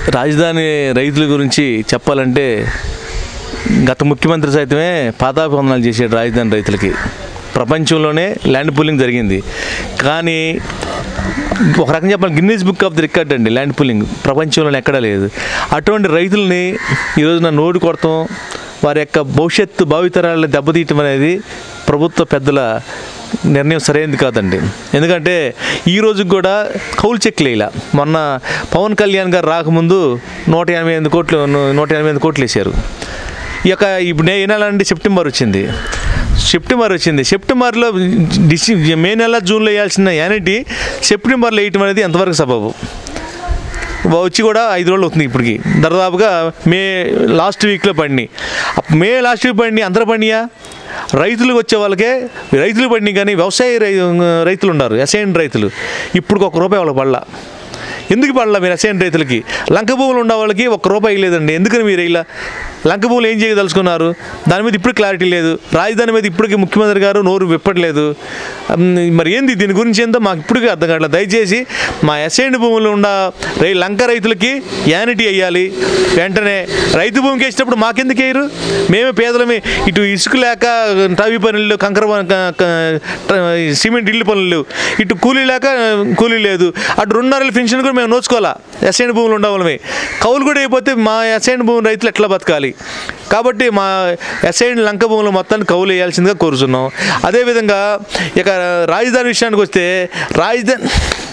రాజధాని రైతుల గురించి చెప్పాలంటే గత ముఖ్యమంత్రి సైతమే పాదాభివందనాలు చేశాడు రాజధాని రైతులకి ప్రపంచంలోనే ల్యాండ్ పూలింగ్ జరిగింది కానీ ఒక రకంగా చెప్పాలి Guinness book of the record అండి ల్యాండ్ పూలింగ్ ప్రపంచంలోనే ఎక్కడా లేదు అటువంటి రైతుల్ని ఈరోజు నా నోటు కొడతాం వారి యొక్క భవిష్యత్తు భావితరాలను దెబ్బతీయటం అనేది ప్రభుత్వ పెద్దల నిర్ణయం సరైనది కాదండి ఎందుకంటే ఈ రోజు కూడా కౌలు చెక్లు వేయాల మొన్న పవన్ కళ్యాణ్ గారు రాకముందు నూట ఎనభై ఎనిమిది కోట్లు నూట ఎనభై ఎనిమిది కోట్లు వేశారు ఈ యొక్క ఇప్పుడు నే- ఏ నెల అండి సెప్టెంబర్ వచ్చింది సెప్టెంబర్ వచ్చింది సెప్టెంబర్లో డిసి మే నెల జూన్లో వేయాల్సిన యానిటీ సెప్టెంబర్లో వేయటం అనేది ఎంతవరకు సబబు వచ్చి కూడా ఐదు రోజులు అవుతుంది ఇప్పటికి దాదాపుగా మే లాస్ట్ వీక్లో పడినాయి అప్ మే లాస్ట్ వీక్ పడినాయి అందరూ పడినాయా రైతులకు వచ్చే వాళ్ళకే రైతులు పడినాయి కానీ వ్యవసాయ రై రైతులు ఉన్నారు ఎస్ఐన్ రైతులు ఇప్పుడు ఒక రూపాయి వాళ్ళకి పడలా ఎందుకు పడలా మీరు ఎస్ఐన్ రైతులకి లంక భూములు ఉన్న వాళ్ళకి ఒక్క రూపాయి లేదండి ఎందుకని మీరు ఇలా లంక భూములు ఏం చేయదలుచుకున్నారు దాని మీద ఇప్పుడు క్లారిటీ లేదు రాజధాని మీద ఇప్పటికీ ముఖ్యమంత్రి గారు నోరు విప్పట్లేదు ఉమ్, మరి ఏంది దీని గురించి ఏందో మాకు ఇప్పటికీ అర్థం కావట్లేదు దయచేసి మా ఎస్ఐన్ భూములు ఉన్న రై లంక రైతులకి యానిటీ వేయాలి వెంటనే రైతు భూమికి వేసినప్పుడు మాకెందుకు వేయరు మేమే పేదలమే ఇటు ఇసుక లేక టవి పనులు కంకర ప- క- క- ట- సిమెంట్ ఇల్లు పనులు ఇటు కూలీ లేక కూలీ లేదు అటు రెండున్నర పెన్షన్ కూడా మేము నోచుకోవాలా ఎస్ఐన్ భూములు ఉండవాళ్ళమే కౌలు కూడా అయిపోతే మా ఎస్ఐన్ భూమి రైతులు ఎట్లా బతకాలి కాబట్టి మా ఎస్ఐన్ లంక భూములు మొత్తాన్ని కౌలు వేయాల్సిందిగా కోరుతున్నాం అదేవిధంగా ఇక రాజధాని విషయానికి వస్తే రాజధాని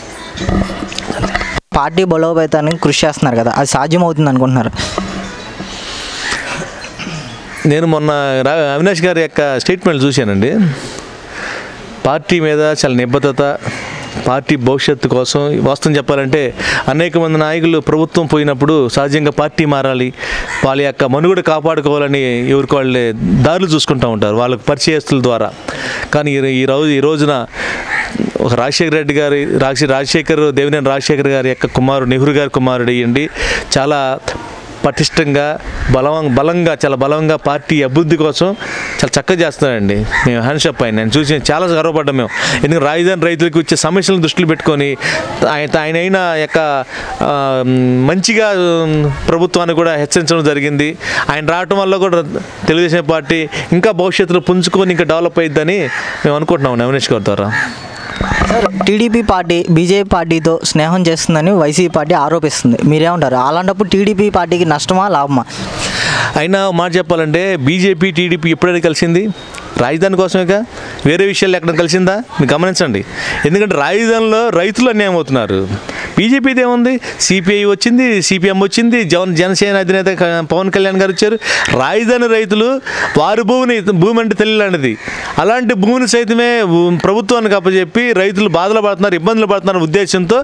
పార్టీ బలోపేతానికి కృషి చేస్తున్నారు కదా అది సాధ్యమవుతుంది అనుకుంటున్నారు నేను మొన్న రా అవినాష్ గారి యొక్క స్టేట్మెంట్ చూశానండి పార్టీ మీద చాలా నిబద్ధత పార్టీ భవిష్యత్తు కోసం వాస్తవం చెప్పాలంటే అనేక మంది నాయకులు ప్రభుత్వం పోయినప్పుడు సహజంగా పార్టీ మారాలి వాళ్ళ యొక్క మనుగడ కాపాడుకోవాలని ఎవరికి వాళ్ళే దారులు చూసుకుంటూ ఉంటారు వాళ్ళకి పరిచయస్తుల ద్వారా కానీ ఈ- ఈ రోజు ఈ రోజున ఒక రాజశేఖర రెడ్డి గారి రాజశే రాజశేఖర్ దేవినేని రాజశేఖర్ గారి యొక్క కుమారుడు నెహ్రూ గారి కుమారుడు అయ్యండి చాలా పటిష్టంగా బలం బలంగా చాలా బలంగా పార్టీ అభివృద్ధి కోసం చాలా చక్కగా చేస్తున్నారండి మేము హ్యాండ్షప్ ఆయన నేను చూసి చాలా గర్వపడ్డాం మేము ఎందుకంటే రాజధాని రైతులకు వచ్చే సమస్యలను దృష్టిలో పెట్టుకొని ఆయన ఆయన అయిన యొక్క ఆ, మంచిగా ఉమ్, ప్రభుత్వాన్ని కూడా హెచ్చరించడం జరిగింది ఆయన రావటం వల్ల కూడా తెలుగుదేశం పార్టీ ఇంకా భవిష్యత్తులో పుంజుకొని ఇంకా డెవలప్ అయ్యిద్దని మేము అనుకుంటున్నాం అవినేష్ గారి ద్వారా సార్ టీడీపీ పార్టీ బీజేపీ పార్టీతో స్నేహం చేస్తుందని వైసీపీ పార్టీ ఆరోపిస్తుంది మీరేమంటారు అలాంటప్పుడు టీడీపీ పార్టీకి నష్టమా లాభమా అయినా ఒక మాట చెప్పాలంటే బీజేపీ టీడీపీ ఎప్పుడైనా కలిసింది రాజధాని కోసమేగా వేరే విషయాలు ఎక్కడ కలిసిందా మీరు గమనించండి ఎందుకంటే రాజధానిలో రైతులు అన్యాయం అవుతున్నారు బీజేపీది ఏముంది సిపిఐ వచ్చింది సిపిఎం వచ్చింది జవన్ జనసేన అధినేత క- పవన్ కళ్యాణ్ గారు వచ్చారు రాజధాని రైతులు వారి భూమిని భూమి అంటే తెలియలాంటిది అలాంటి భూమిని సైతమే భూ- ప్రభుత్వానికి అప్పచెప్పి రైతులు బాధలు పడుతున్నారు ఇబ్బందులు పడుతున్నారు ఉద్దేశంతో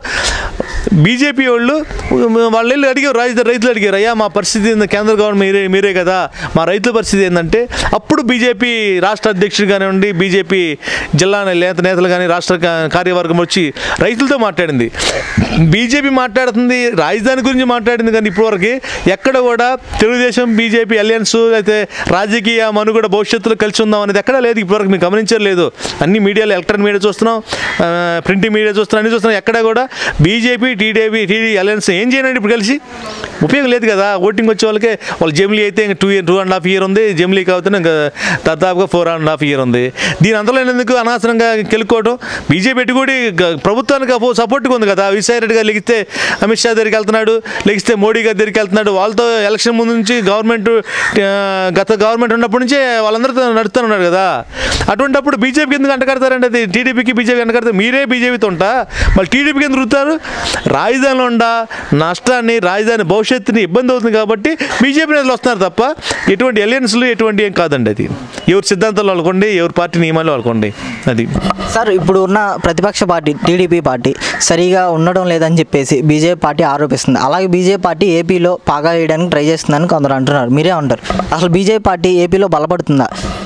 బీజేపీ వాళ్ళు వాళ్ళు వెళ్ళి అడిగారు రాజధాని రైతులు అడిగారు అయ్యా మా పరిస్థితి ఏంది? కేంద్ర గవర్నమెంట్ మీరే మీరే కదా మా రైతుల పరిస్థితి ఏంటంటే అప్పుడు బీజేపీ రాష్ట్ర అధ్యక్షుడు కానివ్వండి బీజేపీ జిల్లా నేత నేతలు కానీ రాష్ట్ర కా- కార్యవర్గం వచ్చి రైతులతో మాట్లాడింది బీజేపీ మాట్లాడుతుంది రాజధాని గురించి మాట్లాడింది కానీ ఇప్పటివరకు ఎక్కడ కూడా తెలుగుదేశం బీజేపీ అలయన్స్ అయితే రాజకీయ మనుగడ భవిష్యత్తులో కలిసి ఉందాం అనేది ఎక్కడా లేదు ఇప్పటివరకు మీకు గమనించలేదు లేదు అన్ని మీడియాలో ఎలక్ట్రానిక్ మీడియా చూస్తున్నాం ఆ, ప్రింటింగ్ మీడియా చూస్తున్నాం అన్ని చూస్తున్నాం ఎక్కడ కూడా బీజేపీ టీడీపీ టీడీ అలయన్స్ ఏం చేయనండి ఇప్పుడు కలిసి ఉపయోగం లేదు కదా ఓటింగ్ వచ్చే వాళ్ళకే వాళ్ళు జమిలీ అయితే ఇంకా two year two and half year ఉంది జమిలీ కాకపోతే ఇంకా దాదాపుగా ఫోర్ అండ్ హాఫ్ ఇయర్ ఉంది దీని అంతలో ఎందుకు అనవసరంగా గెలుక్కోవడం బీజేపీ కూడా గ- ప్రస్తుతానికి సపోర్ట్గా ఉంది కదా విజయ్ రెడ్డి గారు లెగిస్తే అమిత్ షా దగ్గరికి వెళ్తున్నాడు లెగిస్తే మోడీ గారి దగ్గరికి వెళ్తున్నాడు వాళ్ళతో ఎలక్షన్ ముందు నుంచి గవర్నమెంట్ ఆ, గత గవర్నమెంట్ ఉన్నప్పటి నుంచే వాళ్ళందరితో నడుస్తూ ఉన్నారు కదా అటువంటిప్పుడు బీజేపీకి ఎందుకు అంటకడతారండి అది టీడీపీకి బీజేపీ అంటకడతారు మీరే బీజేపీతో ఉంటా మళ్ళీ టీడీపీకి ఎందుకు రుతారు రాజధానిలో ఉండ నష్టాన్ని రాజధాని భవిష్యత్తుని ఇబ్బంది అవుతుంది కాబట్టి బీజేపీ నేతలు వస్తున్నారు తప్ప ఎటువంటి ఎలియన్స్లు ఎటువంటి ఏం కాదండి అది ఎవరి సిద్ధాంతాలు వాళ్ళకోండి ఎవరి పార్టీ నియమాలు వాళ్ళకోండి అది సార్ ఇప్పుడు ఉన్న ప్రతిపక్ష పార్టీ టీడీపీ పార్టీ సరిగా ఉండడం లేదని చెప్పేసి బీజేపీ పార్టీ ఆరోపిస్తుంది అలాగే బీజేపీ పార్టీ ఏపీలో పాగా వేయడానికి ట్రై చేస్తుందని కొందరు అంటున్నారు మీరే ఉంటారు అసలు బీజేపీ పార్టీ ఏపీలో బలపడుతుందా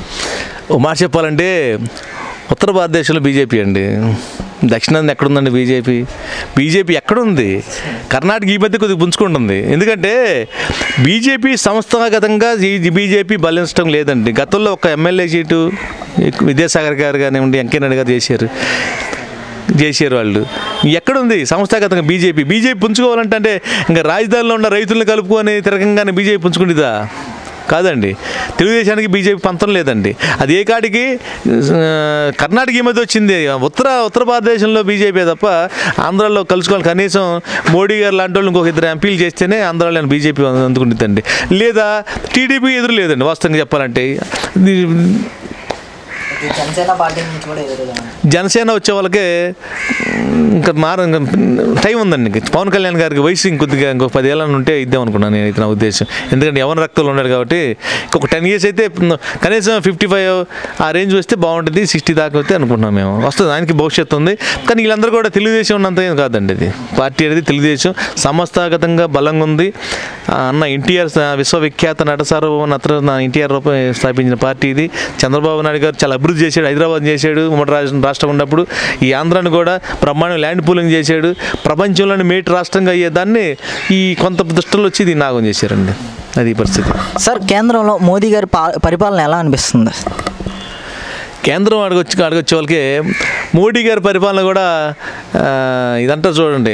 ఓ మాట చెప్పాలంటే ఉత్తర భారతదేశంలో బీజేపీ అండి దక్షిణాది ఎక్కడుందండి బీజేపీ బీజేపీ ఎక్కడుంది కర్ణాటక ఈ మధ్య కొద్దిగా పుంజుకుంటుంది ఎందుకంటే బీజేపీ సంస్థాగతంగా ఈ బీజేపీ బలించడం లేదండి గతంలో ఒక ఎమ్మెల్యే సీటు విద్యాసాగర్ గారు కానివ్వండి వెంకయ్య నాయుడు గారు చేశారు చేసారు వాళ్ళు ఎక్కడుంది సంస్థాగతంగా బీజేపీ బీజేపీ పుంజుకోవాలంటే అంటే ఇంకా రాజధానిలో ఉన్న రైతులను కలుపుకొని తిరగంగానే బీజేపీ పుంజుకుంటుందా కాదండి తెలుగుదేశానికి బీజేపీ పంతం లేదండి అది ఏ కాడికి ఆ, కర్ణాటక ఈ మధ్య వచ్చింది ఉత్తర ఉత్తర భారతదేశంలో బీజేపీ తప్ప ఆంధ్రాలో కలుసుకోవాలి కనీసం మోడీ గారు లాంటి వాళ్ళు ఇంకొక ఇద్దరు ఎంపీలు చేస్తేనే ఆంధ్రాలో బీజేపీ అందుకుంటుందండి లేదా టీడీపీ ఎదురు లేదండి వాస్తవంగా చెప్పాలంటే ఇది జనసేన పార్టీ నుంచి కూడా ఎదురుగా జనసేన వచ్చే వాళ్ళకే ఇంకా మార ఇంకా టైం ఉందండి ఇంక పవన్ కళ్యాణ్ గారికి వయసు ఇంకొద్దిగా ఇంకొక పదేళ్ళ ఉంటే ఇద్దాం అనుకున్నాను నేను అయితే నా ఉద్దేశం ఎందుకంటే ఎవరి రక్తంలో ఉన్నాడు కాబట్టి ఇంకొక టెన్ ఇయర్స్ అయితే కనీసం ఫిఫ్టీ ఫైవ్ ఆ రేంజ్ వస్తే బాగుంటుంది సిక్స్టీ దాకా వస్తే అనుకుంటున్నాం మేము వస్తుంది ఆయనకి భవిష్యత్తు ఉంది కానీ వీళ్ళందరూ కూడా తెలుగుదేశం ఉన్నంత ఏం కాదండి ఇది పార్టీ అనేది తెలుగుదేశం సంస్థాగతంగా బలంగా ఉంది ఆ అన్న ఎన్టీఆర్ విశ్వవిఖ్యాత నట సార్వభౌమ నట ఎన్టీఆర్ రూపం స్థాపించిన పార్టీ ఇది చంద్రబాబు నాయుడు గారు చాలా అభివృద్ధి చేశాడు హైదరాబాద్ చేశాడు ఉమ్మడి రాష్ట్రం రాష్ట్రం ఉన్నప్పుడు ఈ ఆంధ్రాని కూడా బ్రహ్మాండం ల్యాండ్ పూలింగ్ చేశాడు ప్రపంచంలోని మేటి రాష్ట్రంగా అయ్యేదాన్ని ఈ కొంత దుష్టలు వచ్చి దీన్ని నాగం చేశారండి అది ఈ పరిస్థితి సార్ కేంద్రంలో మోదీ గారి పా పరిపాలన ఎలా అనిపిస్తుంది కేంద్రం అడగొచ్చి అడగొచ్చే వాళ్ళకి మోడీ గారి పరిపాలన కూడా ఆ, ఇదంతా చూడండి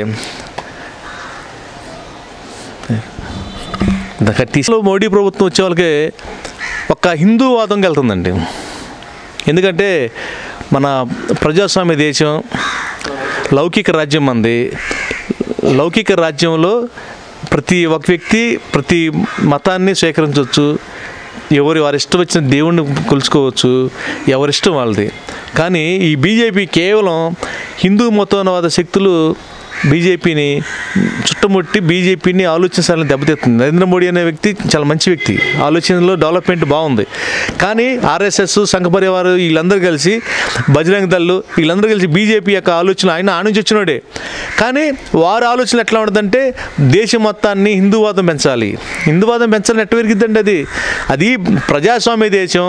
తీసిలో మోడీ ప్రభుత్వం వచ్చే వాళ్ళకి ఒక హిందూవాదంగా వెళ్తుందండి ఎందుకంటే మన ప్రజాస్వామ్య దేశం లౌకిక రాజ్యం మంది లౌకిక రాజ్యంలో ప్రతి ఒక వ్యక్తి ప్రతి మతాన్ని స్వీకరించవచ్చు ఎవరి వారి ఇష్టం వచ్చిన దేవుణ్ణి కొలుచుకోవచ్చు ఎవరిష్టం వాళ్ళది కానీ ఈ బీజేపీ కేవలం హిందూ మతోన్వాద శక్తులు బీజేపీని చుట్టుముట్టి బీజేపీని ఆలోచించాలని దెబ్బతీస్తుంది నరేంద్ర మోడీ అనే వ్యక్తి చాలా మంచి వ్యక్తి ఆలోచనలో డెవలప్మెంట్ బాగుంది కానీ ఆర్ఎస్ఎస్ సంఘ పరివారు వీళ్ళందరూ కలిసి బజరంగ దళ్ళు వీళ్ళందరూ కలిసి బీజేపీ యొక్క ఆలోచన ఆయన ఆ నుంచి వచ్చినోడే కానీ వారి ఆలోచన ఎట్లా ఉంటుందంటే దేశం మొత్తాన్ని హిందూవాదం పెంచాలి హిందూవాదం పెంచాలని ఎట్ట పెరిగిద్దండి అది అది ప్రజాస్వామ్య దేశం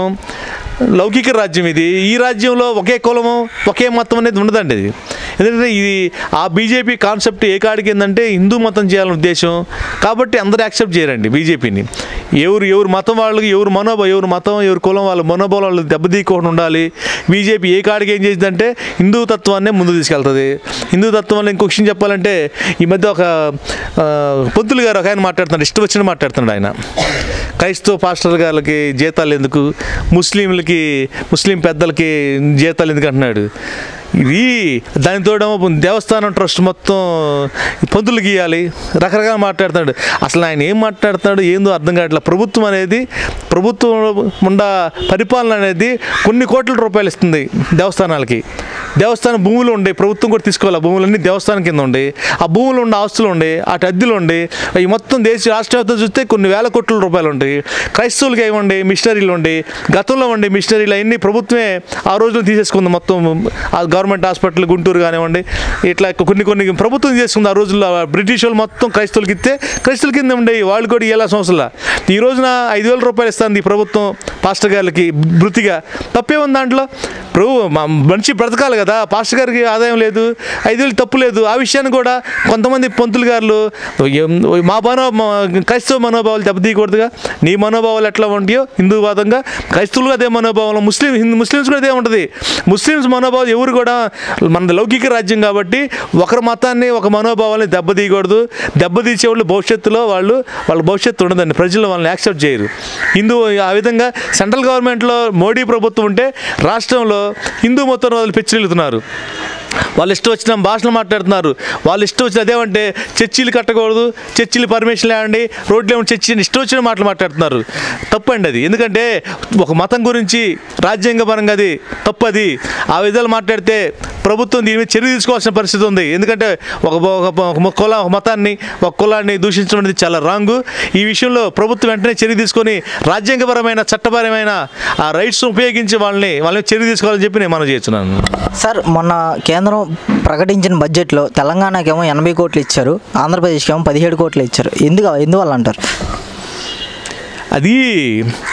లౌకిక రాజ్యం ఇది ఈ రాజ్యంలో ఒకే కులము ఒకే మతం అనేది ఉండదండి ఇది ఎందుకంటే ఇది ఆ బీజేపీ కాన్సెప్ట్ ఏ కాడికి ఏంటంటే హిందూ మతం చేయాలనే ఉద్దేశం కాబట్టి అందరూ యాక్సెప్ట్ చేయరండి బీజేపీని ఎవరు ఎవరు మతం వాళ్ళకి ఎవరు మనోభావం ఎవరు మతం ఎవరు కులం వాళ్ళ మనోభావం వాళ్ళు దెబ్బతీయకుండా ఉండాలి బీజేపీ ఏ కాడికి ఏం చేసిందంటే హిందూ తత్వాన్నే ముందు తీసుకెళ్తుంది హిందూ తత్వంలో ఇంకొక విషయం చెప్పాలంటే ఈ మధ్య ఒక ఆ, పొద్దులు గారు ఒక ఆయన మాట్లాడుతున్నాడు ఇష్టం వచ్చిన మాట్లాడుతున్నాడు ఆయన క్రైస్తవ పాస్టర్ గారికి జీతాలు ఎందుకు ముస్లింలకి ముస్లిం పెద్దలకి జీతాలు ఎందుకు అంటున్నాడు ఇది దానితోడేమో దేవస్థానం ట్రస్ట్ మొత్తం పొద్దులు గీయాలి రకరకాల మాట్లాడుతున్నాడు అసలు ఆయన ఏం మాట్లాడుతున్నాడు ఏందో అర్థం కావట్లేదు ప్రభుత్వం అనేది ప్రభుత్వం ఉండ పరిపాలన అనేది కొన్ని కోట్ల రూపాయలు ఇస్తుంది దేవస్థానాలకి దేవస్థానం భూములు ఉండే ప్రభుత్వం కూడా తీసుకోవాలి ఆ భూములన్నీ దేవస్థానం కింద ఉండే ఆ భూములు ఉండే ఆస్తులు ఉండే అటు అద్దెలు ఉండే ఈ మొత్తం దేశ రాష్ట్ర వ్యాప్తంగా చూస్తే కొన్ని వేల కోట్ల రూపాయలు ఉంటాయి క్రైస్తవులకి ఏమండి మిషనరీలు ఉండే గతంలో ఉండే మిషనరీలు అవన్నీ ప్రభుత్వమే ఆ రోజులు తీసేసుకుంది మొత్తం ఆ గవర్నమెంట్ హాస్పిటల్ గుంటూరు కానివ్వండి ఇట్లా కొన్ని కొన్ని ప్రభుత్వం చేసుకుంది ఆ రోజుల్లో ఆ బ్రిటిష్ వాళ్ళు మొత్తం క్రైస్తవులకి ఇస్తే క్రైస్తవుల కింద ఉండే వాళ్ళు కూడా ఇలా సంవత్సరాల ఈ రోజున ఐదు వేల రూపాయలు ఇస్తుంది ఈ ప్రభుత్వం పాస్టర్ గారికి వృత్తిగా తప్పే ఉంది దాంట్లో ఇప్పుడు మా మనిషి బ్రతకాలి కదా పాస్టర్ గారికి ఆదాయం లేదు ఐదు వేలు తప్పు లేదు ఆ విషయాన్ని కూడా కొంతమంది పంతులు గారులు ఏం- మా మనో మా క్రైస్తవ మనోభావాలు దెబ్బతీయకూడదుగా నీ మనోభావాలు ఎట్లా ఉంటాయో హిందూవాదంగా క్రైస్తవులు అదే మనోభావం ముస్లిం హిందూ ముస్లిమ్స్ కూడా అదే ఉంటుంది ముస్లిమ్స్ మనోభావాలు ఎవరు కూడా మన లౌకిక రాజ్యం కాబట్టి ఒకరి మతాన్ని ఒక మనోభావాన్ని దెబ్బతీయకూడదు దెబ్బతీసే వాళ్ళు భవిష్యత్తులో వాళ్ళు వాళ్ళ భవిష్యత్తు ఉండదండి ప్రజలు వాళ్ళని యాక్సెప్ట్ చేయరు హిందూ ఆ విధంగా సెంట్రల్ గవర్నమెంట్లో మోడీ ప్రభుత్వం ఉంటే రాష్ట్రంలో హిందూ మొత్తం వాళ్ళు పెచ్చిల్లుతున్నారు వాళ్ళు ఇష్టం వచ్చిన భాషలు మాట్లాడుతున్నారు వాళ్ళు ఇష్టం వచ్చిన అదేమంటే చర్చీలు కట్టకూడదు చర్చీలు పర్మిషన్ లేవండి రోడ్లు ఏమైనా చర్చి అని ఇష్టం వచ్చిన మాటలు మాట్లాడుతున్నారు తప్పండి అది ఎందుకంటే ఒక మతం గురించి రాజ్యాంగపరంగా అది తప్పు అది ఆ విధాలు మాట్లాడితే ప్రభుత్వం దీని మీద చర్య తీసుకోవాల్సిన పరిస్థితి ఉంది ఎందుకంటే ఒక ఒక ఒక కుల ఒక మతాన్ని ఒక కులాన్ని దూషించడం అనేది చాలా రాంగు ఈ విషయంలో ప్రభుత్వం వెంటనే చర్య తీసుకొని రాజ్యాంగపరమైన చట్టపరమైన ఆ రైట్స్ ఉపయోగించి వాళ్ళని వాళ్ళని చర్య తీసుకోవాలని చెప్పి నేను మనం చేస్తున్నాను సార్ మొన్న కేంద్రం ప్రకటించిన బడ్జెట్లో తెలంగాణకేమో ఎనభై కోట్లు ఇచ్చారు ఆంధ్రప్రదేశ్కి ఏమో పదిహేడు కోట్లు ఇచ్చారు ఎందుకు ఎందువల్ల అంటారు అది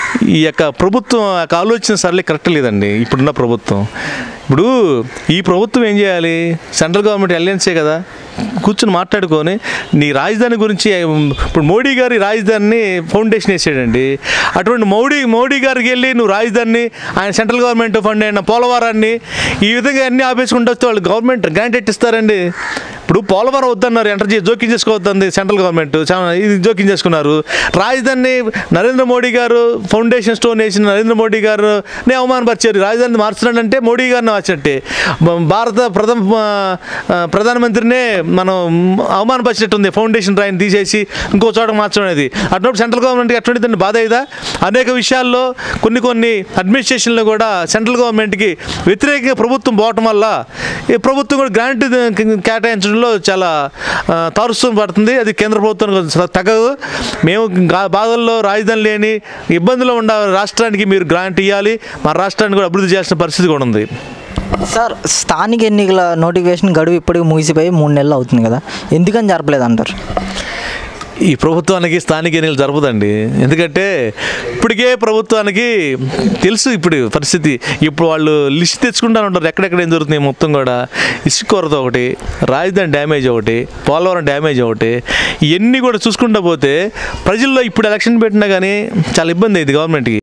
ఈ యొక్క ప్రభుత్వం ఆ యొక్క ఆలోచన సరళి కరెక్ట్ లేదండి ఇప్పుడున్న ప్రభుత్వం ఇప్పుడు ఈ ప్రభుత్వం ఏం చేయాలి సెంట్రల్ గవర్నమెంట్ అలయన్సే కదా కూర్చొని మాట్లాడుకొని నీ రాజధాని గురించి ఇప్పుడు మోడీ గారి రాజధానిని ఫౌండేషన్ వేసాడండి అటువంటి మోడీ మోడీ గారికి వెళ్ళి నువ్వు రాజధానిని ఆయన సెంట్రల్ గవర్నమెంట్ ఫండ్ అయిన పోలవరాన్ని ఈ విధంగా అన్ని ఆపేసుకుంటూ వస్తే వాళ్ళు గవర్నమెంట్ గ్రాంట్ ఇస్తారండి ఇప్పుడు పోలవరం వద్దన్నారు ఎనర్జీ జోక్యం చేసుకోవద్దంది సెంట్రల్ గవర్నమెంట్ చాలా ఇది జోక్యం చేసుకున్నారు రాజధాని నరేంద్ర మోడీ గారు ఫౌండేషన్ స్టోన్ వేసిన నరేంద్ర మోడీ గారు నే అవమానపరిచారు రాజధాని మార్చున్నాడంటే మోడీ గారిని మార్చినట్టే బ- భారత ప్రథమ ఆ, ప్రధానమంత్రినే మనం అవమానపరిచినట్టుంది ఫౌండేషన్ రాయిని తీసేసి ఇంకో చోట మార్చడం అనేది అటువంటి సెంట్రల్ గవర్నమెంట్కి అటువంటిదండి బాధ అయ్యేదా అనేక విషయాల్లో కొన్ని కొన్ని అడ్మినిస్ట్రేషన్లో కూడా సెంట్రల్ గవర్నమెంట్కి వ్యతిరేకంగా ప్రభుత్వం పోవటం వల్ల ఈ ప్రభుత్వం కూడా గ్రాంట్ కేటాయించడంలో చాలా ఆ, తారుస్వం పడుతుంది అది కేంద్ర ప్రభుత్వం తగ్గదు మేము గా- బాధల్లో రాజధాని లేని ఇబ్బందులు ఉన్న రాష్ట్రానికి మీరు గ్రాంట్ ఇవ్వాలి మా రాష్ట్రాన్ని కూడా అభివృద్ధి చేసిన పరిస్థితి కూడా ఉంది సార్ స్థానిక ఎన్నికల నోటిఫికేషన్ గడువు ఇప్పటికి ముగిసిపోయి మూడు నెలలు అవుతుంది కదా ఎందుకని జరపలేదు అంటారు ఈ ప్రభుత్వానికి స్థానిక ఎన్నికలు జరపదండి ఎందుకంటే ఇప్పటికే ప్రభుత్వానికి తెలుసు ఇప్పుడు పరిస్థితి ఇప్పుడు వాళ్ళు లిస్ట్ తెచ్చుకుంటా ఉంటారు ఎక్కడెక్కడ ఏం జరుగుతుంది మొత్తం కూడా ఇసుక కొరత ఒకటి రాజధాని డ్యామేజ్ ఒకటి పోలవరం డ్యామేజ్ ఒకటి ఇవన్నీ కూడా చూసుకుంటా పోతే ప్రజల్లో ఇప్పుడు ఎలక్షన్ పెట్టినా కానీ చాలా ఇబ్బంది అయింది గవర్నమెంట్కి